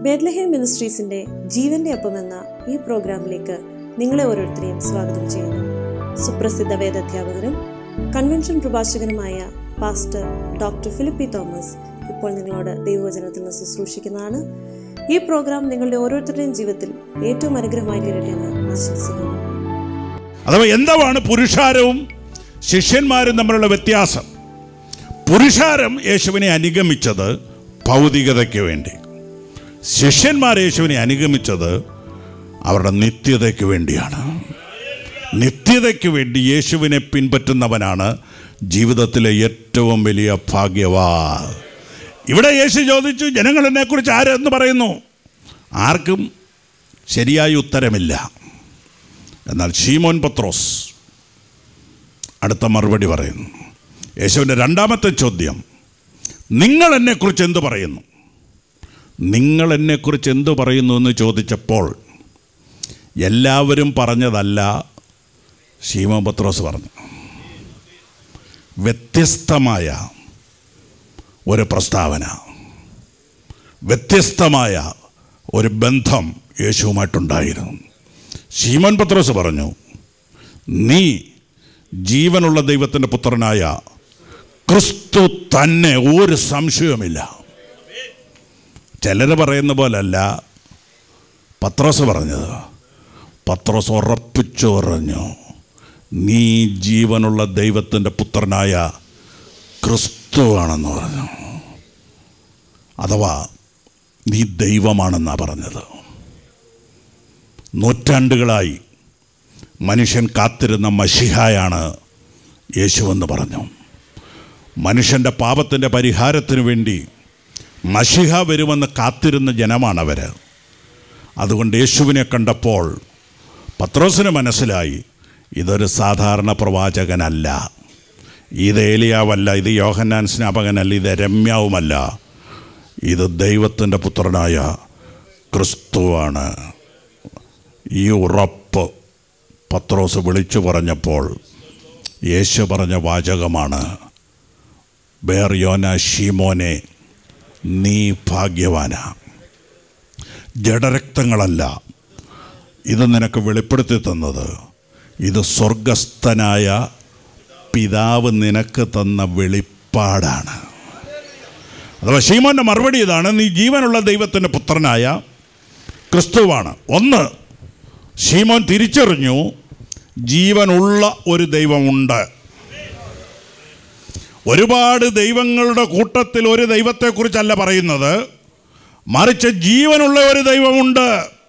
ബെഡ്ലഹേം മിനിസ്ട്രീസിന്റെ ജീവന്റെ അപ്പം എന്ന ഈ പ്രോഗ്രാമിലേക്ക് നിങ്ങളെ ഓരോരുത്തരെയും സ്വാഗതം ചെയ്യുന്നു സുപ്രസിദ്ധ വേദാധ്യാപകനും കൺവെൻഷൻ പ്രഭാഷകനുമായ പാസ്റ്റർ ഡോക്ടർ ഫിലിപ്പി തോമസ് ഇപ്പോൾ നിങ്ങളോട് ദൈവവചനത്തിൽ നിന്ന് ശുശ്രൂഷിക്കുന്നതാണ് ഈ പ്രോഗ്രാം നിങ്ങളുടെ ഓരോരുത്തരുടെയും ജീവിതത്തിൽ ഏറ്റവും അനുഗ്രഹമായി തീരട്ടെ എന്ന് ആശംസിക്കുന്നു അഥവാ എന്താണ് പുരുഷാരവും ശിഷ്യന്മാരും തമ്മിലുള്ള വ്യത്യാസം പുരുഷാരം യേശുവിനെ അനുഗമിച്ചത് ഭൗതികതയ്ക്ക് വേണ്ടി ശിഷ്യന്മാർ യേശുവിനെ അനുഗമിച്ചത് അവരുടെ നിത്യതയ്ക്ക് വേണ്ടിയാണ് നിത്യതയ്ക്ക് വേണ്ടി യേശുവിനെ പിൻപറ്റുന്നവനാണ് ജീവിതത്തിലെ ഏറ്റവും വലിയ ഭാഗ്യവാ ഇവിടെ യേശു ചോദിച്ചു ജനങ്ങൾ എന്നെക്കുറിച്ച് ആരെന്ന് പറയുന്നു ആർക്കും ശരിയായ ഉത്തരമില്ല എന്നാൽ ഷീമോൻ പത്രോസ് അടുത്ത മറുപടി പറയുന്നു യേശുവിൻ്റെ രണ്ടാമത്തെ ചോദ്യം നിങ്ങൾ എന്നെക്കുറിച്ച് എന്ത് പറയുന്നു നിങ്ങൾ എന്നെക്കുറിച്ച് എന്ത് പറയുന്നു എന്ന് ചോദിച്ചപ്പോൾ എല്ലാവരും പറഞ്ഞതല്ല ഷീമോൻ പത്രോസ് പറഞ്ഞു വ്യത്യസ്തമായ ഒരു പ്രസ്താവന വ്യത്യസ്തമായ ഒരു ബന്ധം യേശുവുമായിട്ടുണ്ടായിരുന്നു ശീമോൻ പത്രോസ് പറഞ്ഞു നീ ജീവനുള്ള ദൈവത്തിൻ്റെ പുത്രനായ ക്രിസ്തു തന്നെ ഒരു സംശയവുമില്ല ചിലർ പറയുന്ന പോലല്ല പത്രോസ് പറഞ്ഞത് പത്രോസ് ഉറപ്പിച്ചു പറഞ്ഞു നീ ജീവനുള്ള ദൈവത്തിൻ്റെ പുത്രനായ ക്രിസ്തുവാണെന്ന് പറഞ്ഞു അഥവാ നീ ദൈവമാണെന്നാണ് പറഞ്ഞത് നൂറ്റാണ്ടുകളായി മനുഷ്യൻ കാത്തിരുന്ന മഷിഹായാണ് യേശുവെന്ന് പറഞ്ഞു മനുഷ്യൻ്റെ പാപത്തിൻ്റെ പരിഹാരത്തിന് വേണ്ടി മഷിഹ വരുമെന്ന് കാത്തിരുന്ന ജനമാണവർ അതുകൊണ്ട് യേശുവിനെ കണ്ടപ്പോൾ പത്രോസിന് മനസ്സിലായി ഇതൊരു സാധാരണ പ്രവാചകനല്ല ഇത് ഏലിയാവല്ല ഇത് യോഹന്നാൻ സ്നാപകനല്ല ഇത് രമ്യാവുമല്ല ഇത് ദൈവത്തിൻ്റെ പുത്രനായ ക്രിസ്തുവാണ് ഈ ഉറപ്പ് പത്രോസ് വിളിച്ചു പറഞ്ഞപ്പോൾ യേശു പറഞ്ഞ വാചകമാണ് ബേർയോന ഷീമോനെ നീ ഭാഗ്യവാന ജഡരക്തങ്ങളല്ല ഇത് നിനക്ക് വെളിപ്പെടുത്തി തന്നത് ഇത് സ്വർഗസ്ഥനായ പിതാവ് നിനക്ക് തന്ന വെളിപ്പാടാണ് അഥവാ ഷീമോൻ്റെ മറുപടി ഇതാണ് നീ ജീവനുള്ള ദൈവത്തിൻ്റെ പുത്രനായ ക്രിസ്തുവാണ് ഒന്ന് ഷീമോൻ തിരിച്ചറിഞ്ഞു ജീവനുള്ള ഒരു ദൈവമുണ്ട് ഒരുപാട് ദൈവങ്ങളുടെ കൂട്ടത്തിൽ ഒരു ദൈവത്തെക്കുറിച്ചല്ല പറയുന്നത് മറിച്ച് ജീവനുള്ള ഒരു ദൈവമുണ്ട്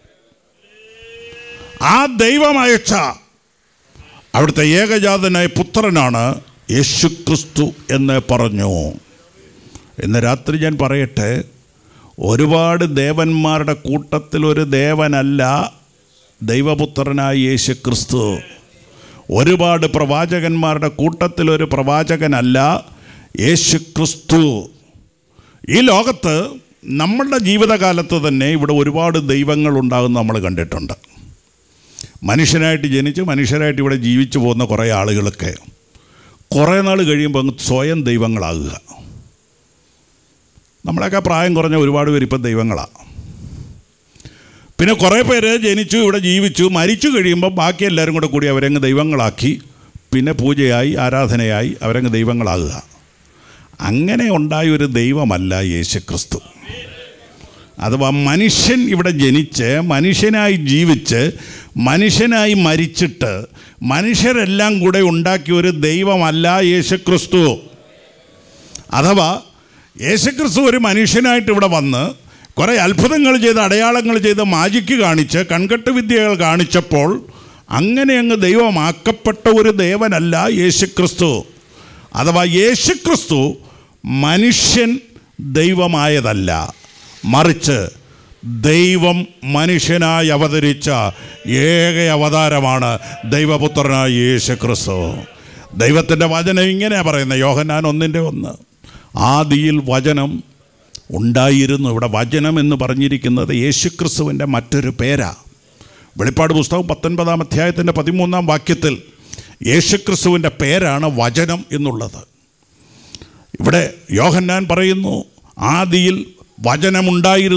ആ ദൈവം അയച്ച അവിടുത്തെ ഏകജാതനായ പുത്രനാണ് യേശുക്രിസ്തു എന്ന് പറഞ്ഞു ഇന്ന് രാത്രി ഞാൻ പറയട്ടെ ഒരുപാട് ദേവന്മാരുടെ കൂട്ടത്തിൽ ഒരു ദേവനല്ല ദൈവപുത്രനായ യേശു ക്രിസ്തു ഒരുപാട് പ്രവാചകന്മാരുടെ കൂട്ടത്തിൽ ഒരു പ്രവാചകനല്ല യേശു ക്രിസ്തു ഈ ലോകത്ത് നമ്മളുടെ ജീവിതകാലത്ത് തന്നെ ഇവിടെ ഒരുപാട് ദൈവങ്ങൾ ഉണ്ടാകുന്ന നമ്മൾ കണ്ടിട്ടുണ്ട് മനുഷ്യനായിട്ട് ജനിച്ച് മനുഷ്യരായിട്ട് ഇവിടെ ജീവിച്ചു പോകുന്ന കുറേ ആളുകളൊക്കെ കുറേ നാൾ കഴിയുമ്പോൾ അങ്ങ് സ്വയം ദൈവങ്ങളാകുക നമ്മളെയൊക്കെ പ്രായം കുറഞ്ഞ ഒരുപാട് പേര് ഇപ്പം ദൈവങ്ങളാണ് പിന്നെ കുറേ പേര് ജനിച്ചു ഇവിടെ ജീവിച്ചു മരിച്ചു കഴിയുമ്പോൾ ബാക്കി എല്ലാവരും കൂടെ കൂടി അവരങ്ങ് ദൈവങ്ങളാക്കി പിന്നെ പൂജയായി ആരാധനയായി അവരങ്ങ് ദൈവങ്ങളാകുക അങ്ങനെ ഉണ്ടായ ഒരു ദൈവമല്ല യേശുക്രിസ്തു അഥവാ മനുഷ്യൻ ഇവിടെ ജനിച്ച് മനുഷ്യനായി ജീവിച്ച് മനുഷ്യനായി മരിച്ചിട്ട് മനുഷ്യരെല്ലാം കൂടെ ഉണ്ടാക്കിയ ഒരു ദൈവമല്ല യേശുക്രിസ്തു അഥവാ യേശുക്രിസ്തു ഒരു മനുഷ്യനായിട്ട് ഇവിടെ വന്ന് കുറേ അത്ഭുതങ്ങൾ ചെയ്ത് അടയാളങ്ങൾ ചെയ്ത് മാജിക്ക് കാണിച്ച് കൺകെട്ട് വിദ്യകൾ കാണിച്ചപ്പോൾ അങ്ങനെ അങ്ങ് ദൈവമാക്കപ്പെട്ട ഒരു ദേവനല്ല യേശുക്രിസ്തു അഥവാ യേശുക്രിസ്തു മനുഷ്യൻ ദൈവമായതല്ല മറിച്ച് ദൈവം മനുഷ്യനായി അവതരിച്ച ഏക അവതാരമാണ് ദൈവപുത്രനായ യേശുക്രിസ്തു ദൈവത്തിൻ്റെ വചനം ഇങ്ങനെയാണ് പറയുന്നത് യോഹന്നാൻ ഒന്നിൻ്റെ ഒന്ന് ആദിയിൽ വചനം ഉണ്ടായിരുന്നു ഇവിടെ വചനം എന്ന് പറഞ്ഞിരിക്കുന്നത് യേശുക്രിസ്തുവിൻ്റെ മറ്റൊരു പേരാ വെളിപ്പാട് പുസ്തകം പത്തൊൻപതാം അധ്യായത്തിൻ്റെ പതിമൂന്നാം വാക്യത്തിൽ യേശുക്രിസ്തുവിൻ്റെ പേരാണ് വചനം എന്നുള്ളത് ഇവിടെ യോഹന്നാൻ പറയുന്നു ആദിയിൽ വചനമുണ്ടായിരുന്നു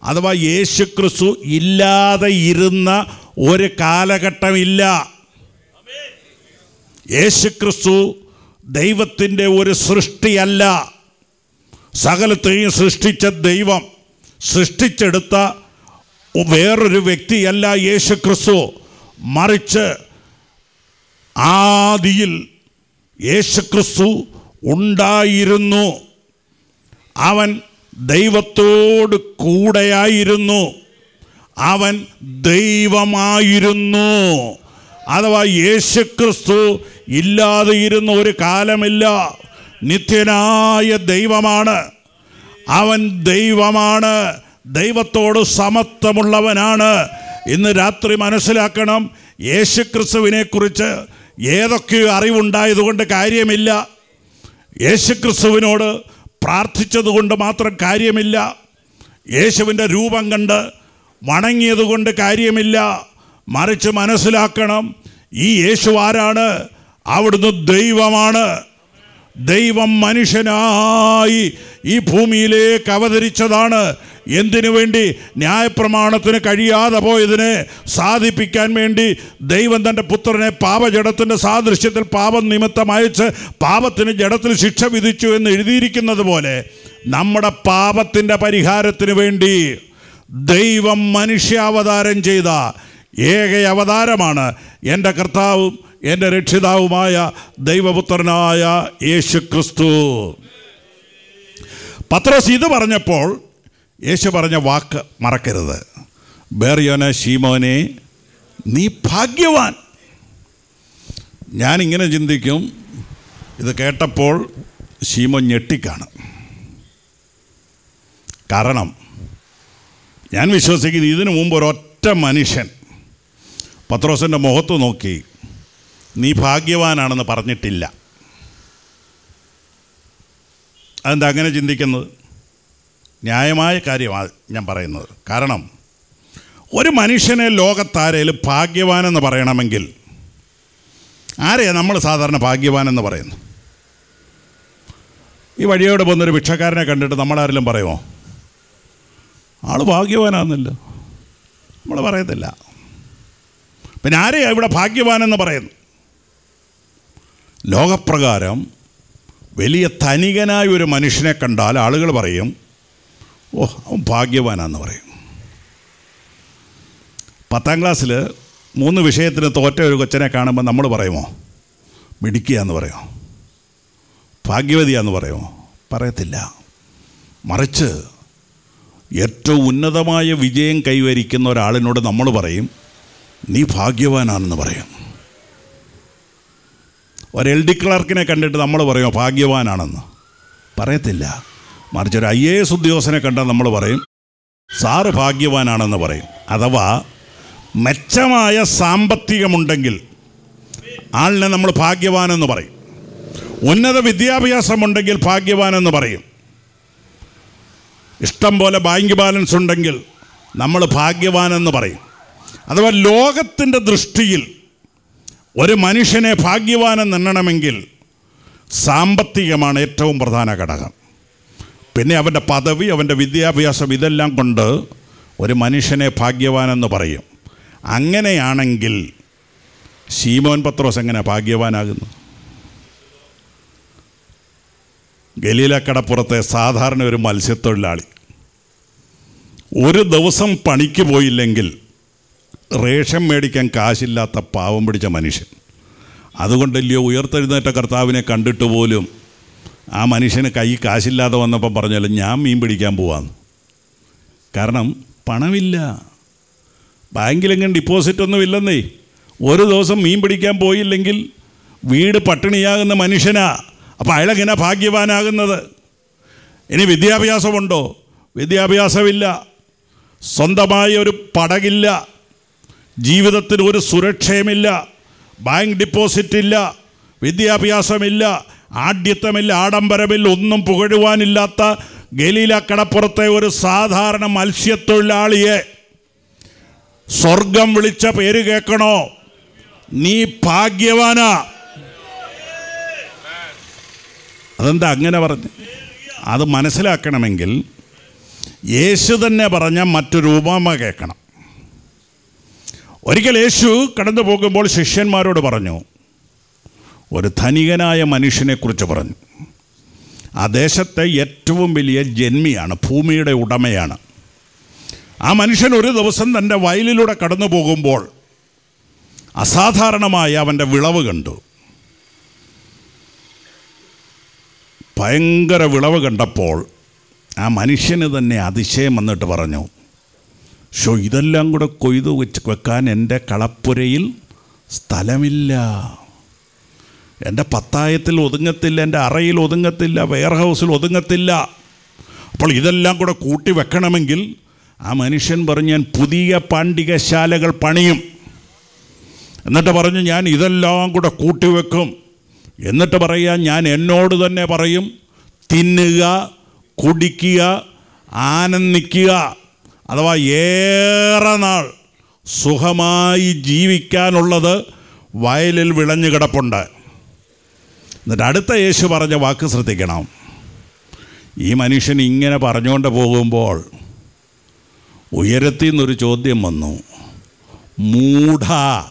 അഥവാ യേശുക്രിസ്തു ഇല്ലാതെ ഇരുന്ന ഒരു കാലഘട്ടമില്ല യേശുക്രിസ്തു ദൈവത്തിൻ്റെ ഒരു സൃഷ്ടിയല്ല സകലത്തെയും സൃഷ്ടിച്ച ദൈവം സൃഷ്ടിച്ചെടുത്ത വേറൊരു വ്യക്തിയല്ല യേശുക്രിസ്തു മറിച്ച് ആദിയിൽ യേശുക്രിസ്തു ഉണ്ടായിരുന്നു അവൻ ദൈവത്തോട് കൂടെയായിരുന്നു അവൻ ദൈവമായിരുന്നു അഥവാ യേശുക്രിസ്തു ഇല്ലാതെ ഇരുന്ന ഒരു കാലമില്ല നിത്യനായ ദൈവമാണ് അവൻ ദൈവമാണ് ദൈവത്തോട് സമത്വമുള്ളവനാണ് ഇന്ന് രാത്രി മനസ്സിലാക്കണം യേശുക്രിസ്തുവിനെക്കുറിച്ച് ഏതൊക്കെയോ അറിവുണ്ടായതുകൊണ്ട് കാര്യമില്ല യേശുക്രിസ്തുവിനോട് പ്രാർത്ഥിച്ചതുകൊണ്ട് മാത്രം കാര്യമില്ല യേശുവിൻ്റെ രൂപം കണ്ട് വണങ്ങിയതുകൊണ്ട് കാര്യമില്ല മറിച്ച് മനസ്സിലാക്കണം ഈ യേശു ആരാണ് അവിടുന്ന് ദൈവമാണ് ദൈവം മനുഷ്യനായി ഈ ഭൂമിയിലേക്ക് അവതരിച്ചതാണ് എന്തിനു വേണ്ടി ന്യായപ്രമാണത്തിന് കഴിയാതെ പോയതിനെ സാധിപ്പിക്കാൻ വേണ്ടി ദൈവം തൻ്റെ പുത്രനെ പാപജടത്തിൻ്റെ സാദൃശ്യത്തിൽ പാപം നിമിത്തം അയച്ച് പാപത്തിന് ജഡത്തിൽ ശിക്ഷ വിധിച്ചു എന്ന് എഴുതിയിരിക്കുന്നത് പോലെ നമ്മുടെ പാപത്തിൻ്റെ പരിഹാരത്തിന് വേണ്ടി ദൈവം മനുഷ്യാവതാരം ചെയ്ത ഏക അവതാരമാണ് എൻ്റെ കർത്താവും എൻ്റെ രക്ഷിതാവുമായ ദൈവപുത്രനായ യേശു ക്രിസ്തു പത്രോസ് ഇത് പറഞ്ഞപ്പോൾ യേശു പറഞ്ഞ വാക്ക് മറക്കരുത് ബേറിയോന ഷീമോനെ നീ ഭാഗ്യവാൻ ഞാനിങ്ങനെ ചിന്തിക്കും ഇത് കേട്ടപ്പോൾ ഷീമോൻ ഞെട്ടിക്കാണ് കാരണം ഞാൻ വിശ്വസിക്കുന്നു ഇതിനു മുമ്പ് ഒരൊറ്റ മനുഷ്യൻ പത്രോസിൻ്റെ മുഖത്ത് നോക്കി നീ ഭാഗ്യവാനാണെന്ന് പറഞ്ഞിട്ടില്ല അതെന്താ അങ്ങനെ ചിന്തിക്കുന്നത് ന്യായമായ കാര്യമാണ് ഞാൻ പറയുന്നത് കാരണം ഒരു മനുഷ്യനെ ലോകത്താരേലും ഭാഗ്യവാനെന്ന് പറയണമെങ്കിൽ ആരെയാണ് നമ്മൾ സാധാരണ ഭാഗ്യവാനെന്ന് പറയുന്നു ഈ വഴിയോടെ പോകുന്നൊരു ഭിക്ഷക്കാരനെ കണ്ടിട്ട് നമ്മളാരെങ്കിലും പറയുമോ ആൾ ഭാഗ്യവാനാണെന്നില്ല നമ്മൾ പറയത്തില്ല പിന്നെ ആരെയാ ഇവിടെ ഭാഗ്യവാനെന്ന് പറയുന്നു ലോകപ്രകാരം വലിയ ധനികനായ ഒരു മനുഷ്യനെ കണ്ടാൽ ആളുകൾ പറയും ഓ അവൻ ഭാഗ്യവാനാന്ന് പറയും പത്താം ക്ലാസ്സിൽ മൂന്ന് വിഷയത്തിന് തോറ്റ ഒരു കൊച്ചനെ കാണുമ്പോൾ നമ്മൾ പറയുമോ മിടിക്കുകയെന്ന് പറയുമോ ഭാഗ്യവതിയാന്ന് പറയുമോ പറയത്തില്ല മറിച്ച് ഏറ്റവും ഉന്നതമായ വിജയം കൈവരിക്കുന്ന ഒരാളിനോട് നമ്മൾ പറയും നീ ഭാഗ്യവാനാണെന്ന് പറയും ഒരു എൽ ഡി ക്ലർക്കിനെ കണ്ടിട്ട് നമ്മൾ പറയുമോ ഭാഗ്യവാനാണെന്ന് പറയത്തില്ല മറിച്ച് ഒരു ഐ എ എസ് ഉദ്യോഗസ്ഥനെ കണ്ടാൽ നമ്മൾ പറയും സാറ് ഭാഗ്യവാനാണെന്ന് പറയും അഥവാ മെച്ചമായ സാമ്പത്തികമുണ്ടെങ്കിൽ ആളിനെ നമ്മൾ ഭാഗ്യവാനെന്ന് പറയും ഉന്നത വിദ്യാഭ്യാസമുണ്ടെങ്കിൽ ഭാഗ്യവാനെന്ന് പറയും ഇഷ്ടം പോലെ ബാങ്ക് ബാലൻസ് ഉണ്ടെങ്കിൽ നമ്മൾ ഭാഗ്യവാനെന്ന് പറയും അഥവാ ലോകത്തിൻ്റെ ദൃഷ്ടിയിൽ ഒരു മനുഷ്യനെ ഭാഗ്യവാനെന്ന് എണ്ണണമെങ്കിൽ സാമ്പത്തികമാണ് ഏറ്റവും പ്രധാന ഘടകം പിന്നെ അവൻ്റെ പദവി അവൻ്റെ വിദ്യാഭ്യാസം ഇതെല്ലാം കൊണ്ട് ഒരു മനുഷ്യനെ ഭാഗ്യവാനെന്ന് പറയും അങ്ങനെയാണെങ്കിൽ ശീമോൻ പത്രോസ് എങ്ങനെ ഭാഗ്യവാനാകുന്നു ഗലീലക്കടപ്പുറത്തെ സാധാരണ ഒരു മത്സ്യത്തൊഴിലാളി ഒരു ദിവസം പണിക്ക് പോയില്ലെങ്കിൽ റേഷൻ മേടിക്കാൻ കാശില്ലാത്ത പാവം പിടിച്ച മനുഷ്യൻ അതുകൊണ്ടല്ലയോ ഉയർത്തെഴുന്നേറ്റ കർത്താവിനെ കണ്ടിട്ട് പോലും ആ മനുഷ്യന് കൈ കാശില്ലാതെ വന്നപ്പം പറഞ്ഞാലും ഞാൻ മീൻ പിടിക്കാൻ പോവാന്ന് കാരണം പണമില്ല ബാങ്കിലെങ്കിലും ഡിപ്പോസിറ്റ് ഒന്നും ഇല്ലെന്നേ ഒരു ദിവസം മീൻ പിടിക്കാൻ പോയില്ലെങ്കിൽ വീട് പട്ടിണിയാകുന്ന മനുഷ്യനാ അപ്പോൾ അയാളെങ്ങനെ ഭാഗ്യവാനാകുന്നത് ഇനി വിദ്യാഭ്യാസമുണ്ടോ വിദ്യാഭ്യാസമില്ല സ്വന്തമായ ഒരു പടകില്ല ജീവിതത്തിന് ഒരു സുരക്ഷയുമില്ല ബാങ്ക് ഡിപ്പോസിറ്റ് ഇല്ല വിദ്യാഭ്യാസമില്ല ആഢ്യത്വമില്ല ആഡംബരമില്ല ഒന്നും പുകഴുവാനില്ലാത്ത ഗലീല കടപ്പുറത്തെ ഒരു സാധാരണ മത്സ്യത്തൊഴിലാളിയെ സ്വർഗം വിളിച്ച പേര് കേൾക്കണോ നീ ഭാഗ്യവാനാ അതെന്താ അങ്ങനെ പറഞ്ഞു അത് മനസ്സിലാക്കണമെങ്കിൽ യേശു തന്നെ പറഞ്ഞ മറ്റൊരു ഉപമ കേൾക്കണം ഒരിക്കൽ യേശു കടന്നു പോകുമ്പോൾ ശിഷ്യന്മാരോട് പറഞ്ഞു ഒരു ധനികനായ മനുഷ്യനെക്കുറിച്ച് പറഞ്ഞു ആ ദേശത്തെ ഏറ്റവും വലിയ ജന്മിയാണ് ഭൂമിയുടെ ഉടമയാണ് ആ മനുഷ്യൻ ഒരു ദിവസം തൻ്റെ വയലിലൂടെ കടന്നു പോകുമ്പോൾ അസാധാരണമായ അവൻ്റെ വിളവ് കണ്ടു ഭയങ്കര വിളവ് കണ്ടപ്പോൾ ആ മനുഷ്യന് തന്നെ അതിശയം വന്നിട്ട് പറഞ്ഞു ഷോ ഇതെല്ലാം കൂടെ കൊയ്തു വെച്ച് വെക്കാൻ എൻ്റെ കളപ്പുരയിൽ സ്ഥലമില്ല എൻ്റെ പത്തായത്തിൽ ഒതുങ്ങത്തില്ല എൻ്റെ അറയിൽ ഒതുങ്ങത്തില്ല വെയർ ഹൗസിൽ ഒതുങ്ങത്തില്ല അപ്പോൾ ഇതെല്ലാം കൂടെ കൂട്ടി വെക്കണമെങ്കിൽ ആ മനുഷ്യൻ പറഞ്ഞു ഞാൻ പുതിയ പാണ്ഡികശാലകൾ പണിയും എന്നിട്ട് പറഞ്ഞു ഞാൻ ഇതെല്ലാം കൂടെ കൂട്ടിവെക്കും എന്നിട്ട് പറയാൻ ഞാൻ എന്നോട് തന്നെ പറയും തിന്നുക കുടിക്കുക ആനന്ദിക്കുക അഥവാ ഏറെ നാൾ സുഖമായി ജീവിക്കാനുള്ളത് വയലിൽ വിളഞ്ഞു കിടപ്പുണ്ട് എന്നിട്ട് അടുത്ത യേശു പറഞ്ഞ വാക്ക് ശ്രദ്ധിക്കണം ഈ മനുഷ്യൻ ഇങ്ങനെ പറഞ്ഞുകൊണ്ട് പോകുമ്പോൾ ഉയരത്തിൽ നിന്നൊരു ചോദ്യം വന്നു മൂഢ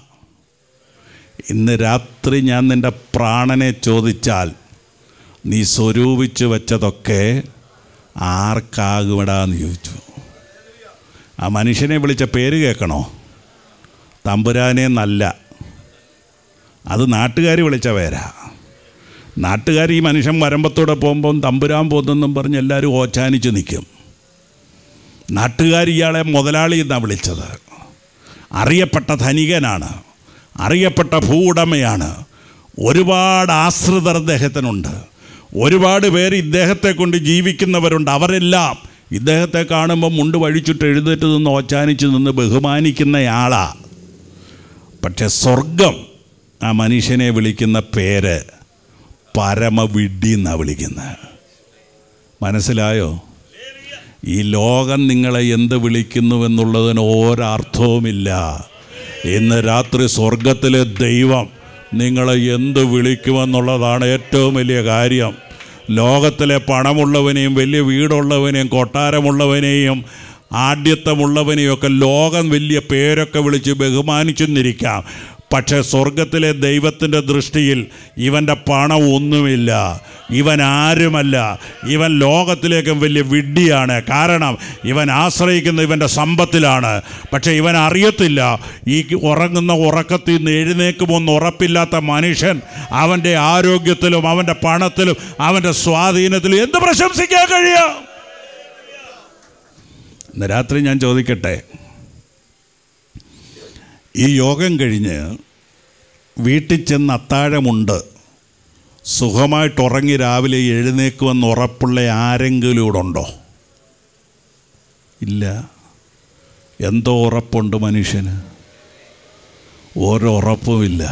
ഇന്ന് രാത്രി ഞാൻ നിൻ്റെ പ്രാണനെ ചോദിച്ചാൽ നീ സ്വരൂപിച്ച് വെച്ചതൊക്കെ ആർക്കാകുമെടാന്ന് ചോദിച്ചു ആ മനുഷ്യനെ വിളിച്ച പേര് കേൾക്കണോ തമ്പുരാനെ നല്ല അത് നാട്ടുകാർ വിളിച്ച പേരാ നാട്ടുകാർ ഈ മനുഷ്യൻ വരമ്പത്തൂടെ പോകുമ്പം തമ്പുരാൻ പോകുന്നെന്നും പറഞ്ഞ് എല്ലാവരും ഓച്ചാനിച്ച് നിൽക്കും നാട്ടുകാർ ഇയാളെ മുതലാളി എന്നാണ് വിളിച്ചത് അറിയപ്പെട്ട ധനികനാണ് അറിയപ്പെട്ട ഭൂവുടമയാണ് ഒരുപാട് ആശ്രിതർ ഇദ്ദേഹത്തിനുണ്ട് ഒരുപാട് പേര് ഇദ്ദേഹത്തെ കൊണ്ട് ജീവിക്കുന്നവരുണ്ട് അവരെല്ലാം ഇദ്ദേഹത്തെ കാണുമ്പോൾ മുണ്ട് വഴിച്ചിട്ട് എഴുന്നേറ്റ് നിന്ന് ഓച്ചാനിച്ച് നിന്ന് ബഹുമാനിക്കുന്നയാളാ പക്ഷെ സ്വർഗം ആ മനുഷ്യനെ വിളിക്കുന്ന പേര് പരമവിഡ്ഢി എന്നാണ് വിളിക്കുന്നത് മനസ്സിലായോ ഈ ലോകം നിങ്ങളെ എന്ത് വിളിക്കുന്നുവെന്നുള്ളതിന് ഒരർത്ഥവുമില്ല ഇന്ന് രാത്രി സ്വർഗത്തിലെ ദൈവം നിങ്ങളെ എന്ത് വിളിക്കുമെന്നുള്ളതാണ് ഏറ്റവും വലിയ കാര്യം ലോകത്തിലെ പണമുള്ളവനെയും വലിയ വീടുള്ളവനെയും കൊട്ടാരമുള്ളവനെയും ആഢ്യത്വമുള്ളവനെയും ഒക്കെ ലോകം വലിയ പേരൊക്കെ വിളിച്ച് ബഹുമാനിച്ചെന്നിരിക്കാം പക്ഷേ സ്വർഗത്തിലെ ദൈവത്തിൻ്റെ ദൃഷ്ടിയിൽ ഇവൻ്റെ പണം ഒന്നുമില്ല ഇവൻ ആരുമല്ല ഇവൻ ലോകത്തിലേക്കും വലിയ വിഡ്ഢിയാണ് കാരണം ഇവൻ ആശ്രയിക്കുന്ന ഇവൻ്റെ സമ്പത്തിലാണ് പക്ഷേ ഇവൻ അറിയത്തില്ല ഈ ഉറങ്ങുന്ന ഉറക്കത്തിൽ നിന്ന് എഴുന്നേക്കുമൊന്നും ഉറപ്പില്ലാത്ത മനുഷ്യൻ അവൻ്റെ ആരോഗ്യത്തിലും അവൻ്റെ പണത്തിലും അവൻ്റെ സ്വാധീനത്തിലും എന്ത് പ്രശംസിക്കാൻ കഴിയാം ഇന്ന് രാത്രി ഞാൻ ചോദിക്കട്ടെ ഈ യോഗം കഴിഞ്ഞ് വീട്ടിൽ ചെന്ന് അത്താഴമുണ്ട് സുഖമായിട്ട് ഉറങ്ങി രാവിലെ എഴുന്നേക്കുമെന്ന് ഉറപ്പുള്ള ആരെങ്കിലും ഇവിടെ ഉണ്ടോ ഇല്ല എന്തോ ഉറപ്പുണ്ട് മനുഷ്യന് ഒരുറപ്പുമില്ല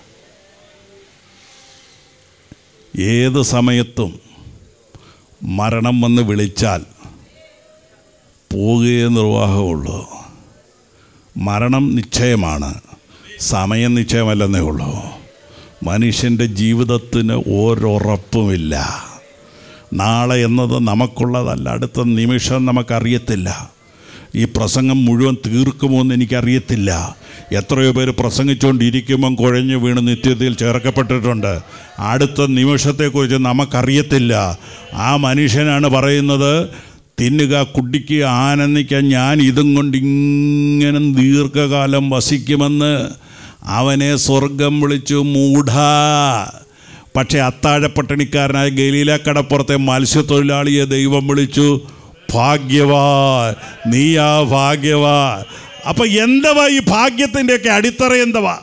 ഏത് സമയത്തും മരണം വന്ന് വിളിച്ചാൽ പോകുകയേ നിർവാഹമുള്ളൂ മരണം നിശ്ചയമാണ് സമയം നിശ്ചയമല്ലെന്നേ ഉള്ളൂ മനുഷ്യൻ്റെ ജീവിതത്തിന് ഒരുറപ്പുമില്ല നാളെ എന്നത് നമുക്കുള്ളതല്ല അടുത്ത നിമിഷം നമുക്കറിയത്തില്ല ഈ പ്രസംഗം മുഴുവൻ തീർക്കുമോ എന്ന് എനിക്കറിയത്തില്ല എത്രയോ പേര് പ്രസംഗിച്ചുകൊണ്ടിരിക്കുമ്പം കുഴഞ്ഞു വീണ് നിത്യതയിൽ ചേർക്കപ്പെട്ടിട്ടുണ്ട് അടുത്ത നിമിഷത്തെക്കുറിച്ച് നമുക്കറിയത്തില്ല ആ മനുഷ്യനാണ് പറയുന്നത് തിന്നുക കുടിക്കുക ആനന്ദിക്കുക ഞാൻ ഇതും കൊണ്ട് ഇങ്ങനെ ദീർഘകാലം വസിക്കുമെന്ന് അവനെ സ്വർഗം വിളിച്ചു മൂഢ പക്ഷേ അത്താഴപ്പട്ടണിക്കാരനായ ഗലീല കടപ്പുറത്തെ മത്സ്യത്തൊഴിലാളിയെ ദൈവം വിളിച്ചു ഭാഗ്യവാൻ നീയാ ഭാഗ്യവാൻ അപ്പൊ എന്തവാ ഈ ഭാഗ്യത്തിൻ്റെയൊക്കെ അടിത്തറ എന്തവാ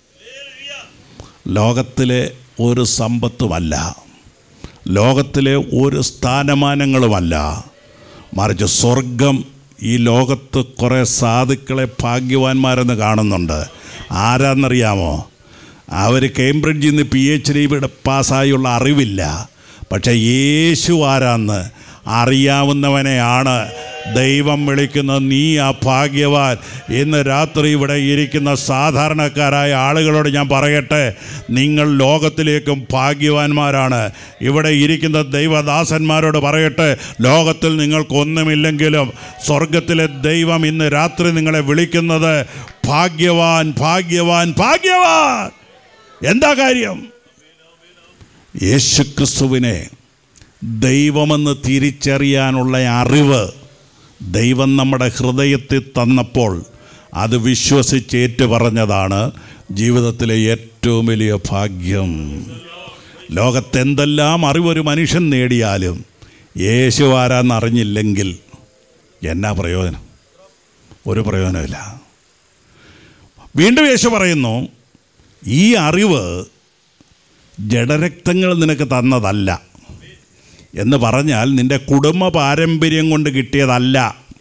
ലോകത്തിലെ ഒരു സമ്പത്തുമല്ല ലോകത്തിലെ ഒരു സ്ഥാനമാനങ്ങളുമല്ല മറിച്ച് സ്വർഗം ഈ ലോകത്ത് കുറേ സാധുക്കളെ ഭാഗ്യവാന്മാരെന്ന് കാണുന്നുണ്ട് ആരാന്നറിയാമോ അവർ കേംബ്രിഡ്ജിൽ നിന്ന് പി എച്ച് ഡി പാസ്സായുള്ള അറിവില്ല പക്ഷേ യേശു ആരാന്ന് അറിയാവുന്നവനെയാണ് ദൈവം വിളിക്കുന്ന നീ ആ ഭാഗ്യവാൻ ഇന്ന് രാത്രി ഇവിടെ ഇരിക്കുന്ന സാധാരണക്കാരായ ആളുകളോട് ഞാൻ പറയട്ടെ നിങ്ങൾ ലോകത്തിലേക്കും ഭാഗ്യവാന്മാരാണ് ഇവിടെ ഇരിക്കുന്ന ദൈവദാസന്മാരോട് പറയട്ടെ ലോകത്തിൽ നിങ്ങൾക്കൊന്നുമില്ലെങ്കിലും സ്വർഗത്തിലെ ദൈവം ഇന്ന് രാത്രി നിങ്ങളെ വിളിക്കുന്നത് ഭാഗ്യവാൻ ഭാഗ്യവാൻ ഭാഗ്യവാൻ എന്താ കാര്യം യേശുക്രിസ്തുവിനെ ദൈവമെന്ന് തിരിച്ചറിയാനുള്ള അറിവ് ദൈവം നമ്മുടെ ഹൃദയത്തിൽ തന്നപ്പോൾ അത് വിശ്വസിച്ചേറ്റ് പറഞ്ഞതാണ് ജീവിതത്തിലെ ഏറ്റവും വലിയ ഭാഗ്യം ലോകത്തെന്തെല്ലാം അറിവൊരു മനുഷ്യൻ നേടിയാലും യേശു ആരാന്നറിഞ്ഞില്ലെങ്കിൽ എന്നാ പ്രയോജനം ഒരു പ്രയോജനമില്ല വീണ്ടും യേശു പറയുന്നു ഈ അറിവ് ജഡരക്തങ്ങൾ നിനക്ക് തന്നതല്ല എന്ന് പറഞ്ഞാൽ നിന്റെ കുടുംബ പാരമ്പര്യം കൊണ്ട് കിട്ടിയതല്ല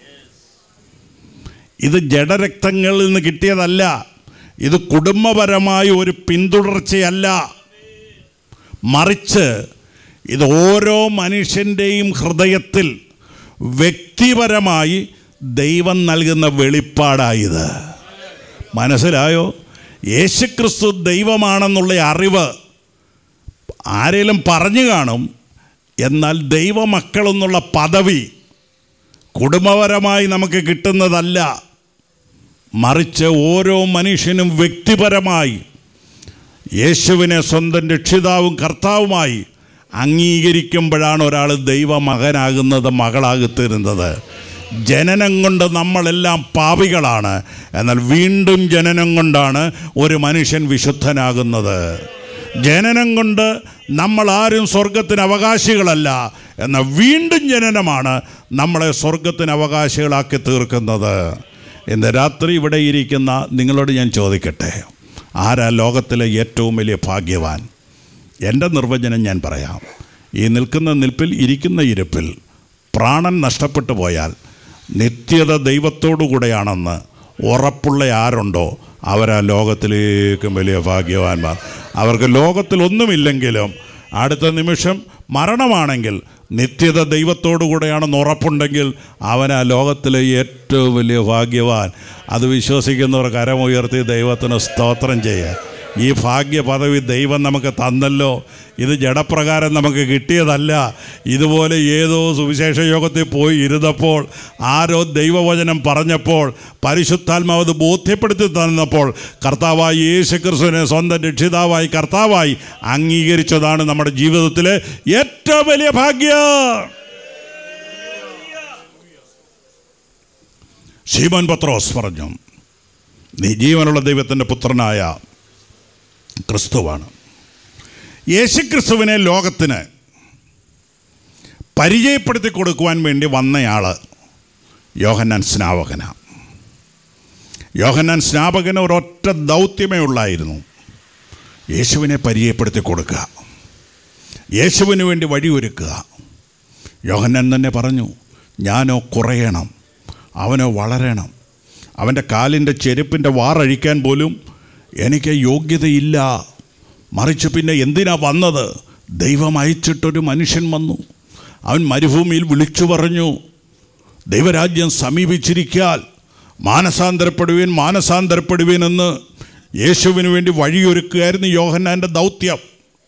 ഇത് ജഡരക്തങ്ങളിൽ നിന്ന് കിട്ടിയതല്ല ഇത് കുടുംബപരമായ ഒരു പിന്തുടർച്ചയല്ല മറിച്ച് ഇത് ഓരോ മനുഷ്യൻ്റെയും ഹൃദയത്തിൽ വ്യക്തിപരമായി ദൈവം നൽകുന്ന വെളിപ്പാടായത് മനസ്സിലായോ യേശുക്രിസ്തു ദൈവമാണെന്നുള്ള അറിവ് ആരെങ്കിലും പറഞ്ഞു കാണും എന്നാൽ ദൈവമക്കളെന്നുള്ള പദവി കുടുംബപരമായി നമുക്ക് കിട്ടുന്നതല്ല മറിച്ച് ഓരോ മനുഷ്യനും വ്യക്തിപരമായി യേശുവിനെ സ്വന്തം രക്ഷിതാവും കർത്താവുമായി അംഗീകരിക്കുമ്പോഴാണ് ഒരാൾ ദൈവമകനാകുന്നത് മകളാകത്തീരുന്നത് ജനനം കൊണ്ട് നമ്മളെല്ലാം പാപികളാണ് എന്നാൽ വീണ്ടും ജനനം കൊണ്ടാണ് ഒരു മനുഷ്യൻ വിശുദ്ധനാകുന്നത് ജനനം കൊണ്ട് നമ്മൾ ആരും സ്വർഗത്തിന് അവകാശികളല്ല എന്നാൽ വീണ്ടും ജനനമാണ് നമ്മളെ സ്വർഗത്തിന് അവകാശികളാക്കി തീർക്കുന്നത് ഇന്ന് രാത്രി ഇവിടെ ഇരിക്കുന്ന നിങ്ങളോട് ഞാൻ ചോദിക്കട്ടെ ആരാ ലോകത്തിലെ ഏറ്റവും വലിയ ഭാഗ്യവാൻ എൻ്റെ നിർവചനം ഞാൻ പറയാം ഈ നിൽക്കുന്ന നിൽപ്പിൽ ഇരിക്കുന്ന ഇരിപ്പിൽ പ്രാണൻ നഷ്ടപ്പെട്ടു പോയാൽ നിത്യത ദൈവത്തോടു കൂടെയാണെന്ന് ഉറപ്പുള്ള ആരുണ്ടോ അവരാ ലോകത്തിലേക്കും വലിയ ഭാഗ്യവാന്മാർ അവർക്ക് ലോകത്തിൽ ഒന്നുമില്ലെങ്കിലും അടുത്ത നിമിഷം മരണമാണെങ്കിൽ നിത്യത ദൈവത്തോടു കൂടെയാണെന്ന് ഉറപ്പുണ്ടെങ്കിൽ അവൻ ആ ലോകത്തിലെ ഏറ്റവും വലിയ ഭാഗ്യവാൻ അത് വിശ്വസിക്കുന്നവർ കരമുയർത്തി ദൈവത്തിന് സ്തോത്രം ചെയ്യുക ഈ ഭാഗ്യ പദവി ദൈവം നമുക്ക് തന്നല്ലോ ഇത് ജഡപ്രകാരം നമുക്ക് കിട്ടിയതല്ല ഇതുപോലെ ഏതോ സുവിശേഷ യോഗത്തിൽ പോയി ഇരുന്നപ്പോൾ ആരോ ദൈവവചനം പറഞ്ഞപ്പോൾ പരിശുദ്ധാത്മാവ് അത് ബോധ്യപ്പെടുത്തി തന്നപ്പോൾ കർത്താവായി യേശു ക്രിസ്തുവിനെ സ്വന്തം രക്ഷിതാവായി കർത്താവായി അംഗീകരിച്ചതാണ് നമ്മുടെ ജീവിതത്തിലെ ഏറ്റവും വലിയ ഭാഗ്യം ശീമോൻ പത്രോസ് പറഞ്ഞു നീ ജീവനുള്ള ദൈവത്തിൻ്റെ പുത്രനായ ക്രിസ്തുവാണ് യേശുക്രിസ്തുവിനെ ലോകത്തിന് പരിചയപ്പെടുത്തി കൊടുക്കുവാൻ വേണ്ടി വന്നയാൾ യോഹന്നാൻ സ്നാപകനാണ് യോഹന്നാൻ സ്നാപകന് ഒരൊറ്റ ദൗത്യമേ ഉള്ളായിരുന്നു യേശുവിനെ പരിചയപ്പെടുത്തി കൊടുക്കുക യേശുവിന് വേണ്ടി വഴിയൊരുക്കുക യോഹന്നാൻ തന്നെ പറഞ്ഞു ഞാനോ കുറയണം അവനോ വളരണം അവൻ്റെ കാലിൻ്റെ ചെരുപ്പിൻ്റെ വാറഴിക്കാൻ പോലും എനിക്ക് യോഗ്യതയില്ല മറിച്ച് പിന്നെ എന്തിനാ വന്നത് ദൈവം അയച്ചിട്ടൊരു മനുഷ്യൻ വന്നു അവൻ മരുഭൂമിയിൽ വിളിച്ചു പറഞ്ഞു ദൈവരാജ്യം സമീപിച്ചിരിക്കാൽ മാനസാന്തരപ്പെടുവീൻ മാനസാന്തരപ്പെടുവീൻ എന്ന് യേശുവിന് വേണ്ടി വഴിയൊരുക്കുകയായിരുന്നു യോഹന്നാൻ്റെ ദൗത്യം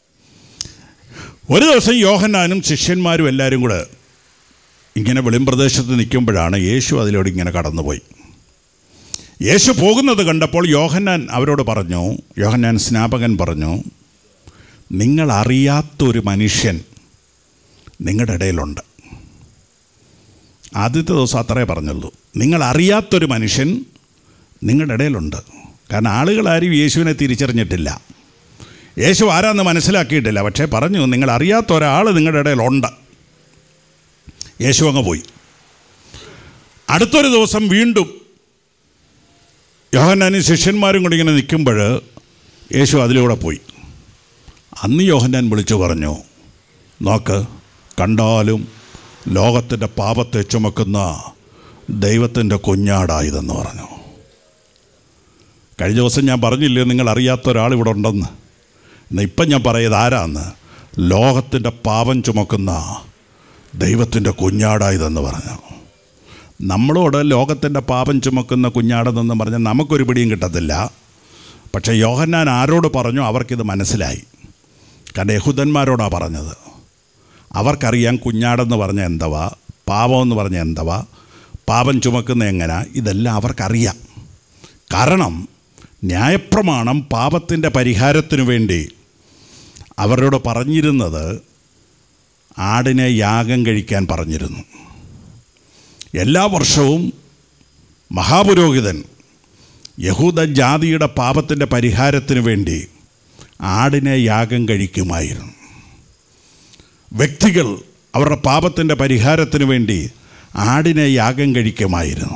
ഒരു ദിവസം യോഹന്നാനും ശിഷ്യന്മാരും എല്ലാവരും കൂടെ ഇങ്ങനെ വെളിമ്പ്രദേശത്ത് നിൽക്കുമ്പോഴാണ് യേശു അതിലൂടെ ഇങ്ങനെ കടന്നുപോയി യേശു പോകുന്നത് കണ്ടപ്പോൾ യോഹന്നാൻ അവരോട് പറഞ്ഞു യോഹന്നാൻ സ്നാപകൻ പറഞ്ഞു നിങ്ങൾ അറിയാത്തൊരു മനുഷ്യൻ നിങ്ങളുടെ ഇടയിലുണ്ട് ആദ്യത്തെ ദിവസം അത്രേ പറഞ്ഞുള്ളൂ നിങ്ങൾ അറിയാത്തൊരു മനുഷ്യൻ നിങ്ങളുടെ ഇടയിലുണ്ട് കാരണം ആളുകളാരും യേശുവിനെ തിരിച്ചറിഞ്ഞിട്ടില്ല യേശു ആരാന്ന് മനസ്സിലാക്കിയിട്ടില്ല പക്ഷേ പറഞ്ഞു നിങ്ങൾ അറിയാത്ത ഒരാൾ നിങ്ങളുടെ ഇടയിലുണ്ട് യേശു അങ്ങ് പോയി അടുത്തൊരു ദിവസം വീണ്ടും യോഹന്നാനും ശിഷ്യന്മാരും കൂടി ഇങ്ങനെ നിൽക്കുമ്പോൾ യേശു അതിലൂടെ പോയി അന്ന് യോഹന്നാൻ വിളിച്ചു പറഞ്ഞു നോക്ക് കണ്ടാലും ലോകത്തിൻ്റെ പാപത്തെ ചുമക്കുന്ന ദൈവത്തിൻ്റെ കുഞ്ഞാടായതെന്ന് പറഞ്ഞു കഴിഞ്ഞ ദിവസം ഞാൻ പറഞ്ഞില്ലേ നിങ്ങൾ അറിയാത്ത ഒരാൾ ഇവിടെ ഉണ്ടെന്ന് എന്നാൽ ഇപ്പം ഞാൻ പറയുന്നത് ആരാന്ന് ലോകത്തിൻ്റെ പാപം ചുമക്കുന്ന ദൈവത്തിൻ്റെ കുഞ്ഞാടായതെന്ന് പറഞ്ഞു നമ്മളോട് ലോകത്തിൻ്റെ പാപം ചുമക്കുന്ന കുഞ്ഞാടെന്നൊന്നും പറഞ്ഞാൽ നമുക്കൊരു പിടിയും കിട്ടത്തില്ല പക്ഷേ യോഹന്നാൻ ആരോട് പറഞ്ഞു അവർക്കിത് മനസ്സിലായി കാരണം യഹൂദന്മാരോടാണ് പറഞ്ഞത് അവർക്കറിയാം കുഞ്ഞാടെന്ന് പറഞ്ഞ എന്തവാ പാപമെന്ന് പറഞ്ഞ എന്തവാ പാപം ചുമക്കുന്ന എങ്ങനെ ഇതെല്ലാം അവർക്കറിയാം കാരണം ന്യായപ്രമാണം പാപത്തിൻ്റെ പരിഹാരത്തിനു വേണ്ടി അവരോട് പറഞ്ഞിരുന്നത് ആടിനെ യാഗം കഴിക്കാൻ പറഞ്ഞിരുന്നു എല്ലാ വർഷവും മഹാപുരോഹിതൻ യഹൂദ ജാതിയുടെ പാപത്തിൻ്റെ പരിഹാരത്തിന് വേണ്ടി ആടിനെ യാഗം കഴിക്കുമായിരുന്നു വ്യക്തികൾ അവരുടെ പാപത്തിൻ്റെ പരിഹാരത്തിന് വേണ്ടി ആടിനെ യാഗം കഴിക്കുമായിരുന്നു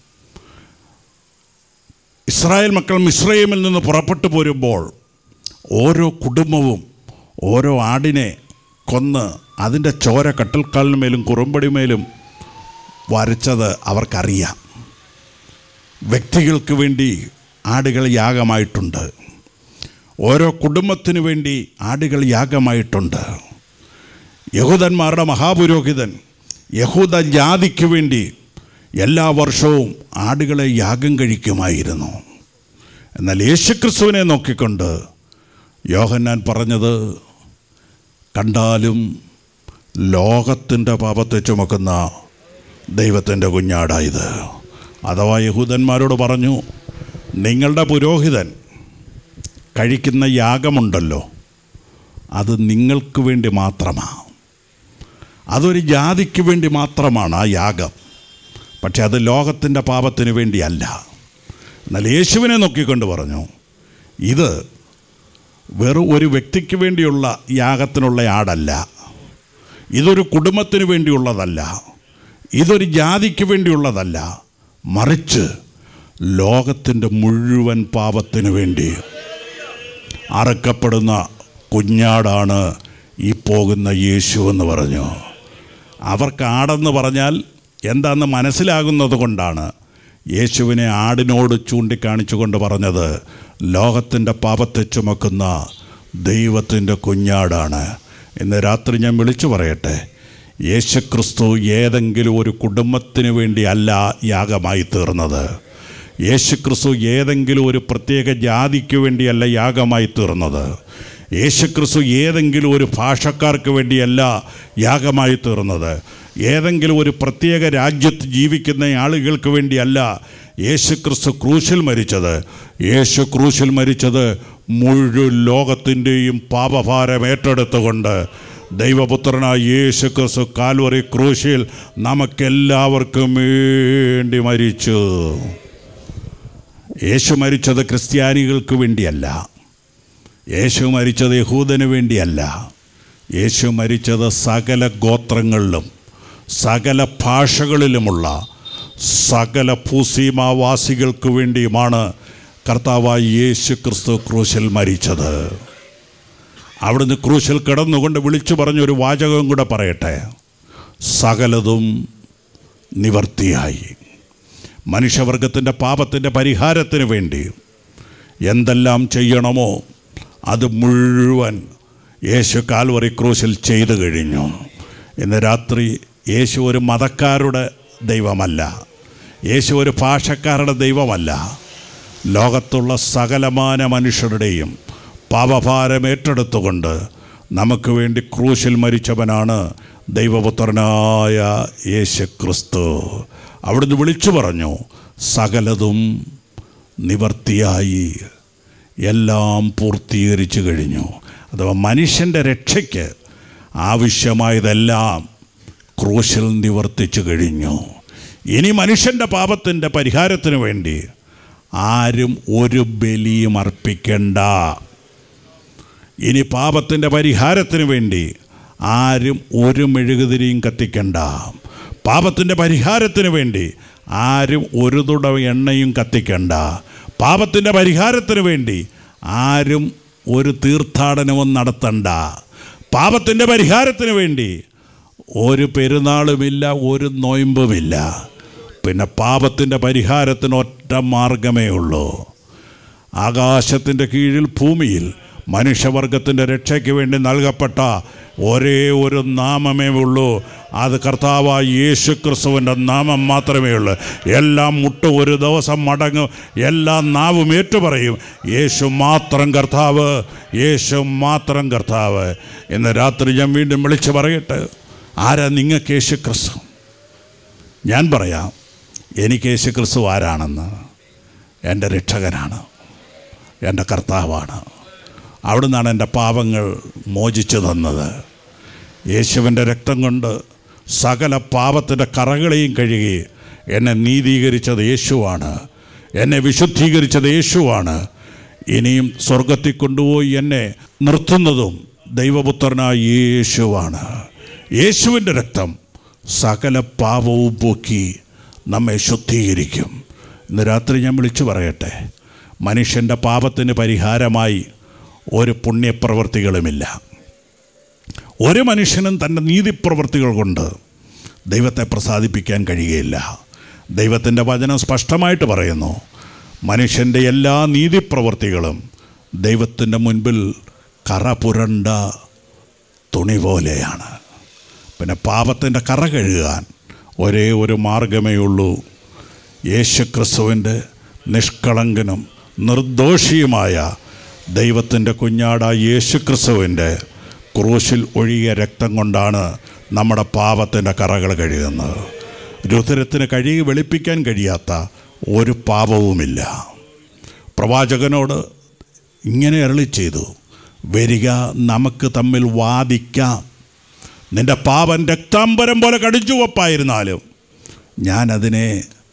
ഇസ്രായേൽ മക്കൾ മിശ്രയിമിൽ നിന്ന് പുറപ്പെട്ടു പോരുമ്പോൾ ഓരോ കുടുംബവും ഓരോ ആടിനെ കൊന്ന് അതിൻ്റെ ചോര കട്ടിൽക്കാലിന്മേലും കുറുമ്പടിമേലും വരച്ചത് അവർക്കറിയാം വ്യക്തികൾക്ക് വേണ്ടി ആടുകൾ യാഗമായിട്ടുണ്ട് ഓരോ കുടുംബത്തിനു വേണ്ടി ആടുകൾ യാഗമായിട്ടുണ്ട് യഹൂദന്മാരുടെ മഹാപുരോഹിതൻ യഹൂദ ജാതിക്ക് വേണ്ടി എല്ലാ വർഷവും ആടുകളെ യാഗം കഴിക്കുമായിരുന്നു എന്നാൽ യേശുക്രിസ്തുവിനെ നോക്കിക്കൊണ്ട് യോഹന്നാൻ പറഞ്ഞത് കണ്ടാലും ലോകത്തിൻ്റെ പാപത്തെ ചുമക്കുന്ന ദൈവത്തിൻ്റെ കുഞ്ഞാടായത് അഥവാ യഹൂദന്മാരോട് പറഞ്ഞു നിങ്ങളുടെ പുരോഹിതൻ കഴിക്കുന്ന യാഗമുണ്ടല്ലോ അത് നിങ്ങൾക്ക് വേണ്ടി മാത്രമാണ് അതൊരു ജാതിക്ക് വേണ്ടി മാത്രമാണ് ആ യാഗം പക്ഷെ അത് ലോകത്തിൻ്റെ പാപത്തിന് വേണ്ടിയല്ല എന്നാൽ യേശുവിനെ നോക്കിക്കൊണ്ട് പറഞ്ഞു ഇത് വെറും ഒരു വ്യക്തിക്ക് വേണ്ടിയുള്ള യാഗത്തിനുള്ള ആടല്ല ഇതൊരു കുടുംബത്തിന് വേണ്ടിയുള്ളതല്ല ഇതൊരു ജാതിക്ക് വേണ്ടിയുള്ളതല്ല മറിച്ച് ലോകത്തിൻ്റെ മുഴുവൻ പാപത്തിന് വേണ്ടി അറക്കപ്പെടുന്ന കുഞ്ഞാടാണ് ഈ പോകുന്ന യേശു എന്ന് പറഞ്ഞു അവർക്ക് ആടെന്ന് പറഞ്ഞാൽ എന്താണെന്ന് മനസ്സിലാകുന്നത് കൊണ്ടാണ് യേശുവിനെ ആടിനോട് ചൂണ്ടിക്കാണിച്ചുകൊണ്ട് പറഞ്ഞത് ലോകത്തിൻ്റെ പാപത്തെ ചുമക്കുന്ന ദൈവത്തിൻ്റെ കുഞ്ഞാടാണ് ഇന്ന് രാത്രി ഞാൻ വിളിച്ചു പറയട്ടെ യേശുക്രിസ്തു ഏതെങ്കിലും ഒരു കുടുംബത്തിന് വേണ്ടി അല്ല യാഗമായി തീർന്നത് യേശുക്രിസ്തു ഏതെങ്കിലും ഒരു പ്രത്യേക ജാതിക്ക് വേണ്ടിയല്ല യാഗമായി തീർന്നത് യേശുക്രിസ്തു ഏതെങ്കിലും ഒരു ഭാഷക്കാർക്ക് വേണ്ടിയല്ല യാഗമായി തീർന്നത് ഏതെങ്കിലും ഒരു പ്രത്യേക രാജ്യത്ത് ജീവിക്കുന്ന ആളുകൾക്ക് വേണ്ടിയല്ല യേശുക്രിസ്തു ക്രൂശിൽ മരിച്ചത് യേശു ക്രൂശിൽ മരിച്ചത് മുഴുവൻ ലോകത്തിൻ്റെയും പാപഭാരം ഏറ്റെടുത്തുകൊണ്ട് ദൈവപുത്രനായ യേശു ക്രിസ്തു കാൽവറി ക്രൂശിൽ നമുക്കെല്ലാവർക്കും വേണ്ടി മരിച്ചു യേശു മരിച്ചത് ക്രിസ്ത്യാനികൾക്ക് വേണ്ടിയല്ല യേശു മരിച്ചത് യഹൂദന് വേണ്ടിയല്ല യേശു മരിച്ചത് സകല ഗോത്രങ്ങളിലും സകല ഭാഷകളിലുമുള്ള സകല ഭൂസീമാവാസികൾക്ക് വേണ്ടിയുമാണ് കർത്താവായ യേശു ക്രിസ്തു ക്രൂശിൽ മരിച്ചത് അവിടുന്ന് ക്രൂശിൽ കിടന്നുകൊണ്ട് വിളിച്ചു പറഞ്ഞൊരു വാചകം കൂടെ പറയട്ടെ സകലതും നിവർത്തിയായി മനുഷ്യവർഗത്തിൻ്റെ പാപത്തിൻ്റെ പരിഹാരത്തിന് വേണ്ടി എന്തെല്ലാം ചെയ്യണമോ അത് മുഴുവൻ യേശു കാൽവറി ക്രൂശിൽ ചെയ്തു കഴിഞ്ഞു ഇന്ന് രാത്രി യേശു ഒരു മതക്കാരുടെ ദൈവമല്ല യേശു ഒരു ഭാഷക്കാരുടെ ദൈവമല്ല ലോകത്തുള്ള സകലമാന മനുഷ്യരുടെയും പാപഭാരം ഏറ്റെടുത്തുകൊണ്ട് നമുക്ക് വേണ്ടി ക്രൂശിൽ മരിച്ചവനാണ് ദൈവപുത്രനായ യേശു ക്രിസ്തു അവിടുന്ന് വിളിച്ചു പറഞ്ഞു സകലതും നിവർത്തിയായി എല്ലാം പൂർത്തീകരിച്ചു കഴിഞ്ഞു അഥവാ മനുഷ്യൻ്റെ രക്ഷയ്ക്ക് ആവശ്യമായതെല്ലാം ക്രൂശിൽ നിവർത്തിച്ചു കഴിഞ്ഞു ഇനി മനുഷ്യൻ്റെ പാപത്തിൻ്റെ പരിഹാരത്തിന് വേണ്ടി ആരും ഒരു ബലിയും അർപ്പിക്കണ്ട ഇനി പാപത്തിൻ്റെ പരിഹാരത്തിന് വേണ്ടി ആരും ഒരു മെഴുകുതിരിയും കത്തിക്കണ്ട പാപത്തിൻ്റെ പരിഹാരത്തിന് വേണ്ടി ആരും ഒരു തുട എണ്ണയും കത്തിക്കണ്ട പാപത്തിൻ്റെ പരിഹാരത്തിന് വേണ്ടി ആരും ഒരു തീർത്ഥാടനവും നടത്തണ്ട പാപത്തിൻ്റെ പരിഹാരത്തിന് വേണ്ടി ഒരു പെരുന്നാളുമില്ല ഒരു നോയമ്പുമില്ല പിന്നെ പാപത്തിൻ്റെ പരിഹാരത്തിന് ഒറ്റ മാർഗമേ ഉള്ളൂ ആകാശത്തിൻ്റെ കീഴിൽ ഭൂമിയിൽ മനുഷ്യവർഗത്തിൻ്റെ രക്ഷയ്ക്ക് വേണ്ടി നൽകപ്പെട്ട ഒരേ ഒരു നാമമേ ഉള്ളൂ അത് കർത്താവായ യേശു ക്രിസ്തുവിൻ്റെ നാമം മാത്രമേ ഉള്ളൂ എല്ലാം മുട്ട് ഒരു ദിവസം മടങ്ങും എല്ലാ നാവും ഏറ്റുപറയും യേശു മാത്രം കർത്താവ് യേശു മാത്രം കർത്താവ് ഇന്ന് രാത്രി ഞാൻ വീണ്ടും വിളിച്ചു പറയട്ടെ ആരാ നിങ്ങൾക്ക് യേശു ക്രിസ്തു ഞാൻ പറയാം എനിക്ക് യേശു ക്രിസ്തു ആരാണെന്ന് എൻ്റെ രക്ഷകനാണ് എൻ്റെ കർത്താവാണ് അവിടുന്നാണ് എൻ്റെ പാപങ്ങൾ മോചിച്ചു തന്നത് യേശുവിൻ്റെ രക്തം കൊണ്ട് സകല പാപത്തിൻ്റെ കറകളെയും കഴുകി എന്നെ നീതീകരിച്ചത് യേശുവാണ് എന്നെ വിശുദ്ധീകരിച്ചത് യേശുവാണ് ഇനിയും സ്വർഗത്തിൽ കൊണ്ടുപോയി എന്നെ നിർത്തുന്നതും ദൈവപുത്രനായ യേശുവാണ് യേശുവിൻ്റെ രക്തം സകല പാപവും പോക്കി നമ്മെ ശുദ്ധീകരിക്കും ഇന്ന് രാത്രി ഞാൻ വിളിച്ചു പറയട്ടെ മനുഷ്യൻ്റെ പാപത്തിന് പരിഹാരമായി ഒരു പുണ്യപ്രവൃത്തികളുമില്ല ഒരു മനുഷ്യനും തൻ്റെ നീതിപ്രവൃത്തികൾ കൊണ്ട് ദൈവത്തെ പ്രസാദിപ്പിക്കാൻ കഴിയുകയില്ല ദൈവത്തിൻ്റെ വചനം സ്പഷ്ടമായിട്ട് പറയുന്നു മനുഷ്യൻ്റെ എല്ലാ നീതിപ്രവൃത്തികളും ദൈവത്തിൻ്റെ മുൻപിൽ കറ പുരണ്ട തുണി പോലെയാണ് പിന്നെ പാപത്തിൻ്റെ കറ കഴുകാൻ ഒരേ ഒരു മാർഗമേ ഉള്ളൂ യേശുക്രിസ്തുവിൻ്റെ നിഷ്കളങ്കനും നിർദോഷിയുമായ ദൈവത്തിൻ്റെ കുഞ്ഞാടായ യേശുക്രിസ്തുവിൻ്റെ ക്രൂശിൽ ഒഴുകിയ രക്തം കൊണ്ടാണ് നമ്മുടെ പാപത്തിൻ്റെ കറകൾ കഴുകുന്നത് രുദ്രത്തിന് കഴുകി വെളുപ്പിക്കാൻ കഴിയാത്ത ഒരു പാപവുമില്ല പ്രവാചകനോട് ഇങ്ങനെ അരളി ചെയ്തു വരിക നമുക്ക് തമ്മിൽ വാദിക്കാം നിന്റെ പാപം രക്താംബരം പോലെ കടിച്ചുവപ്പായിരുന്നാലും ഞാനതിനെ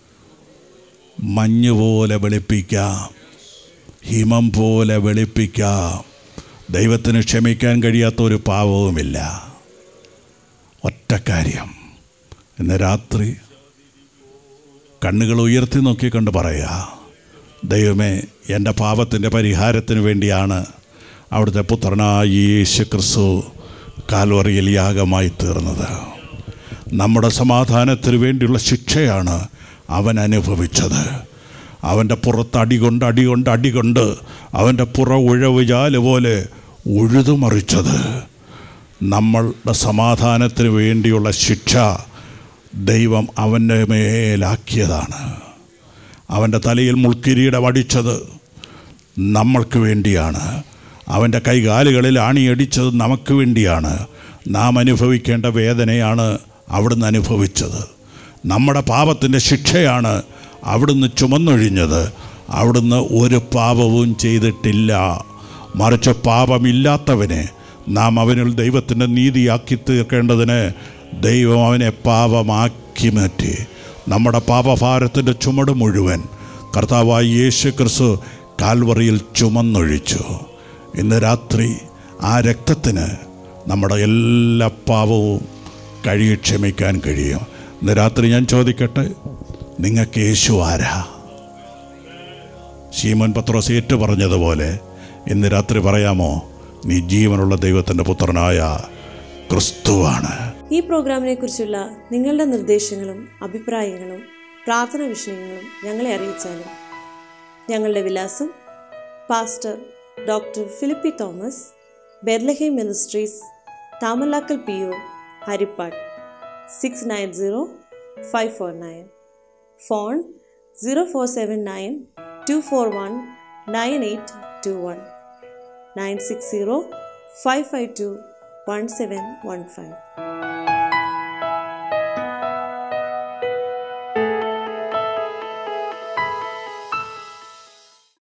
മഞ്ഞ് പോലെ വെളുപ്പിക്കാം ഹിമം പോലെ വെളുപ്പിക്കാം ദൈവത്തിന് ക്ഷമിക്കാൻ കഴിയാത്ത ഒരു പാവവുമില്ല ഒറ്റ കാര്യം ഇന്ന് രാത്രി കണ്ണുകൾ ഉയർത്തി നോക്കിക്കൊണ്ട് പറയാ ദൈവമേ എൻ്റെ പാപത്തിൻ്റെ പരിഹാരത്തിന് വേണ്ടിയാണ് അവിടുത്തെ പുത്രനായ യേശു ക്രിസ്തു കാൽവറിയിൽ യാഗമായി തീർന്നത് നമ്മുടെ സമാധാനത്തിന് വേണ്ടിയുള്ള ശിക്ഷയാണ് അവൻ അനുഭവിച്ചത് അവൻ്റെ പുറത്ത് അടികൊണ്ട് അടികൊണ്ട് അടികൊണ്ട് അവൻ്റെ പുറ ഉഴവ് ജാല് പോലെ ഉഴുതുമറിച്ചത് നമ്മളുടെ സമാധാനത്തിന് വേണ്ടിയുള്ള ശിക്ഷ ദൈവം അവൻ്റെ മേലാക്കിയതാണ് അവൻ്റെ തലയിൽ മുൾക്കിരീടം അടിച്ചത് നമ്മൾക്ക് വേണ്ടിയാണ് അവൻ്റെ കൈകാലുകളിൽ ആണിയടിച്ചത് നമുക്ക് വേണ്ടിയാണ് നാം അനുഭവിക്കേണ്ട വേദനയാണ് അവിടുന്ന് അനുഭവിച്ചത് നമ്മുടെ പാപത്തിൻ്റെ ശിക്ഷയാണ് അവിടുന്ന് ചുമന്നൊഴിഞ്ഞത് അവിടുന്ന് ഒരു പാപവും ചെയ്തിട്ടില്ല മറിച്ച് പാപമില്ലാത്തവനെ നാം അവനിൽ ദൈവത്തിൻ്റെ നീതിയാക്കി തീർക്കേണ്ടതിന് ദൈവം അവനെ പാപമാക്കി മാറ്റി നമ്മുടെ പാപഭാരത്തിൻ്റെ ചുമട് മുഴുവൻ കർത്താവായ യേശു ക്രിസ്തു കാൽവറിയിൽ ചുമന്നൊഴിച്ചു ഇന്ന് രാത്രി ആ രക്തത്തിന് നമ്മുടെ എല്ലാ പാപവും കഴുകി ക്ഷമിക്കാൻ കഴിയും ഇന്ന് രാത്രി ഞാൻ ചോദിക്കട്ടെ നിങ്ങൾക്ക് യേശു ആരാ ശീമോൻ പത്രോസ് ഏറ്റു പറഞ്ഞതുപോലെ ഇന്ന് രാത്രി പറയാമോ നീ ജീവനുള്ള ദൈവത്തിൻ്റെ പുത്രനായ ക്രിസ്തുവാണ് ഈ പ്രോഗ്രാമിനെ കുറിച്ചുള്ള നിങ്ങളുടെ നിർദ്ദേശങ്ങളും അഭിപ്രായങ്ങളും പ്രാർത്ഥന വിഷയങ്ങളും ഞങ്ങളെ അറിയിച്ചാലും ഞങ്ങളുടെ വിലാസം pastor doctor Philippi Thomas Bethlehem ministries Thamalakkal P O Haripad six nine zero five four nine phone zero four seven nine two four one nine eight two one nine six zero five five two one seven one five